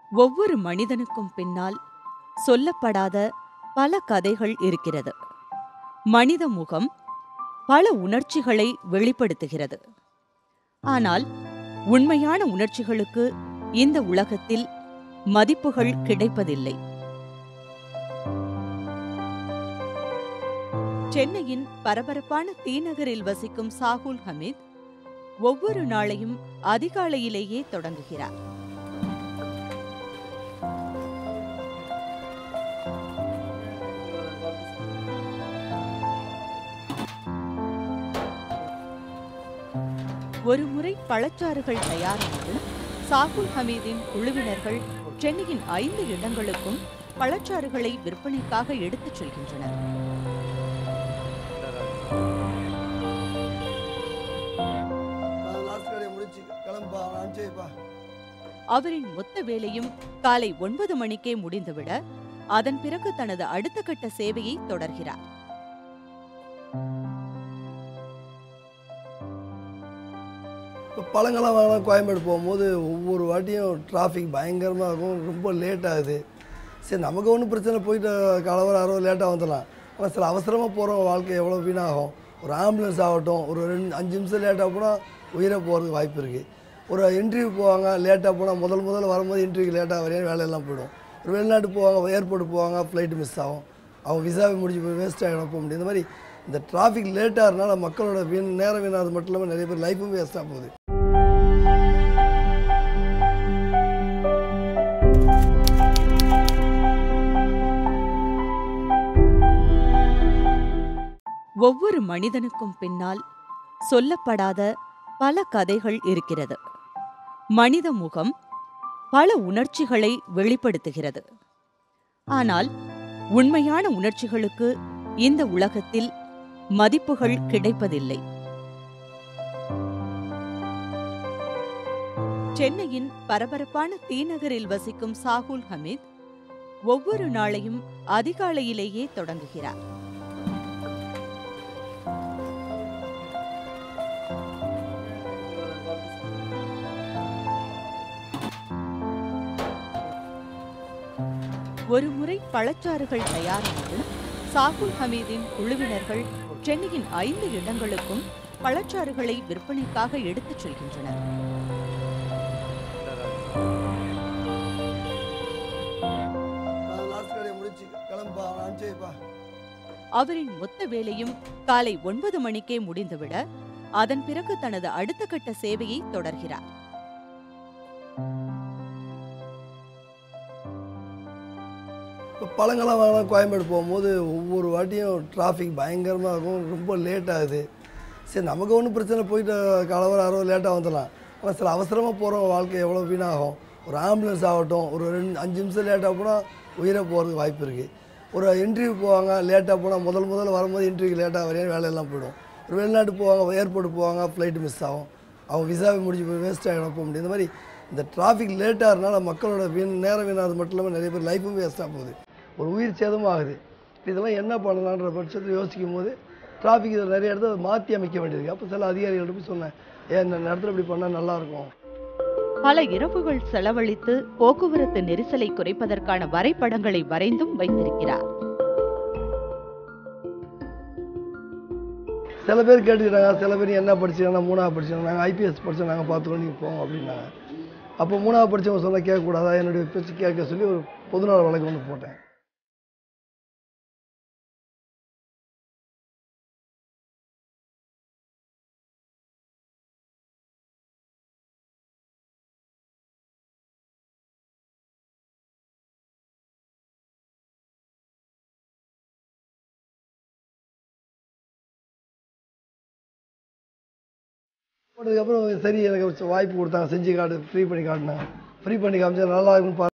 ஒவ்வொரு மனிதனுக்கும் பின்னால் சொல்லப்படாத பல கதைகள் இருக்கிறது மனித முகம் பல உணர்ச்சிகளை வெளிப்படுத்துகிறது ஆனால் உண்மையான உணர்ச்சிகளுக்கு இந்த உலகத்தில் மதிப்புகள் கிடைப்பதில்லை சென்னையின் பரபரப்பான தீநகரில் வசிக்கும் சாகுல் ஹமீத் ஒவ்வொரு நாளையும் அதிகாலையிலேயே தொடங்குகிறார் ஒருமுறை பழச்சாறுகள் தயாரானதும் சாகுல் ஹமீதின் குழுவினர்கள் சென்னையின் ஐந்து இடங்களுக்கும் பழச்சாறுகளை விற்பனைக்காக எடுத்துச் செல்கின்றனர் லாஸ்ட் கடையை முடிச்சு கிளம்புப்பா அவனை அனுப்பிச்சு வைப்பா அவரின் மொத்த வேலையும் காலை ஒன்பது மணிக்கே முடிந்துவிட அதன் பிறகு தனது அடுத்த கட்ட சேவையை தொடர்கிறார் இப்போ பழங்கள்லாம் வாங்கலாம் கோயம்பேடு போகும்போது ஒவ்வொரு வாட்டியும் டிராஃபிக் பயங்கரமாக இருக்கும் ரொம்ப லேட் ஆகுது சரி நமக்கு ஒன்றும் பிரச்சனை போயிட்டு கலவரம் அறுபது லேட்டாக வந்துடலாம் ஆனால் சில அவசரமாக போகிறவங்க வாழ்க்கை எவ்வளோ வீணாகும் ஒரு ஆம்புலன்ஸ் ஆகட்டும் ஒரு ரெண்டு அஞ்சு நிமிஷம் லேட்டாக போனால் உயிரை போகிறதுக்கு வாய்ப்பு இருக்குது ஒரு இன்டர்வியூ போவாங்க லேட்டாக போனால் முதல் முதல்ல வரும்போது இன்டர்வியூ லேட்டாக வரையும் வேலையெல்லாம் போயிடும் ஒரு வெளிநாட்டு போவாங்க ஏர்போர்ட் போவாங்க ஃப்ளைட்டு மிஸ் ஆகும் அவங்க விசாவை முடிஞ்சு போய் வேஸ்ட் ஆகிடும் போக முடியும் இந்த மாதிரி இந்த டிராஃபிக் லேட்டாக இருந்தனால மக்களோட வீண் நேரம் வீணாது மட்டும் இல்லாமல் நிறைய பேர் லைஃபும் வேஸ்ட்டாக போகுது ஒவ்வொரு மனிதனுக்கும் பின்னால் சொல்லப்படாத பல கதைகள் இருக்கிறது மனித முகம் பல உணர்ச்சிகளை வெளிப்படுத்துகிறது ஆனால் உண்மையான உணர்ச்சிகளுக்கு இந்த உலகத்தில் மதிப்புகள் கிடைப்பதில்லை சென்னையின் பரபரப்பான தீநகரில் வசிக்கும் சாகுல் ஹமீத் ஒவ்வொரு நாளையும் அதிகாலையிலேயே தொடங்குகிறார் ஒருமுறை பழச்சாறுகள் தயாரானதும் சாகுல் ஹமீதின் குழுவினர்கள் சென்னையின் ஐந்து இடங்களுக்கும் பழச்சாறுகளை விற்பனைக்காக எடுத்துச் செல்கின்றனர் லாஸ்ட் கடையை முடிச்சு கிளம்புப்பா அவனை அனுப்பிச்சு வைப்பா அவரின் மொத்த வேலையும் காலை ஒன்பது மணிக்கே முடிந்துவிட அதன் பிறகு தனது அடுத்த கட்ட சேவையை தொடர்கிறார் இப்போ பழங்கள்லாம் வாங்கலாம் கோயம்பேடு போகும்போது ஒவ்வொரு வாட்டியும் டிராஃபிக் பயங்கரமாக இருக்கும் ரொம்ப லேட் ஆகுது சரி நமக்கு ஒன்றும் பிரச்சனை போயிட்டு கலவரம் அறுபது லேட்டாக வந்துடலாம் ஆனால் சில அவசரமாக போகிறவங்க வாழ்க்கை எவ்வளோ வீணாகும் ஒரு ஆம்புலன்ஸ் ஆகட்டும் ஒரு ரெண்டு அஞ்சு நிமிஷம் லேட்டாக போனால் உயிரை போகிறதுக்கு வாய்ப்பு இருக்குது ஒரு இன்டர்வியூ போவாங்க லேட்டாக போனால் முதல் முதல்ல வரும்போது இன்டர்வியூ லேட்டாக வரையும் வேலையெல்லாம் போயிடும் ஒரு வெளிநாட்டு போவாங்க ஏர்போர்ட் போவாங்க ஃப்ளைட்டு மிஸ் ஆகும் அவங்க விசாவை முடிஞ்சு போய் வேஸ்ட் ஆகிடும் போக முடியும் இந்த மாதிரி இந்த டிராஃபிக் லேட்டாக இருந்தனால மக்களோட வீண் நேரம் வீணாது மட்டும் இல்லாமல் நிறைய பேர் லைஃபும் வேஸ்ட்டாக போகுது ஒரு உயிர் சேதமும் ஆகுது இதெல்லாம் என்ன பண்ணலான்ற பட்சத்தில் யோசிக்கும் போது டிராஃபிக் இதில் நிறைய இடத்துல மாற்றி அமைக்க வேண்டியிருக்கு அப்போ சில அதிகாரிகள்ட்ட போய் சொன்னேன் ஏன் இந்த இடத்துல இப்படி பண்ணால் நல்லாயிருக்கும் பல இரவுகள் செலவழித்து போக்குவரத்து நெரிசலை குறைப்பதற்கான வரைபடங்களை வரைந்தும் வைத்திருக்கிறார் சில பேர் கேட்டுக்கிறாங்க சில பேர் என்ன படிச்சிருக்காங்க மூணாவது படிச்சிருக்காங்க நாங்கள் ஐபிஎஸ் படித்தோம் நாங்கள் பார்த்துக்கணும் நீங்கள் போங்க அப்படின்னாங்க அப்போ மூணாவது படித்தவங்க சொன்னால் கேட்கக்கூடாதா என்னுடைய பேச்சு கேட்க சொல்லி ஒரு பொதுநல வழக்கு ஒன்று போட்டேன் போட்டதுக்கப்புறம் சரி எனக்கு ஒரு வாய்ப்பு கொடுத்தாங்க செஞ்சு காட்டு ஃப்ரீ பண்ணி காட்டினாங்க ஃப்ரீ பண்ணி காமிச்சா நல்லா இருக்குன்னு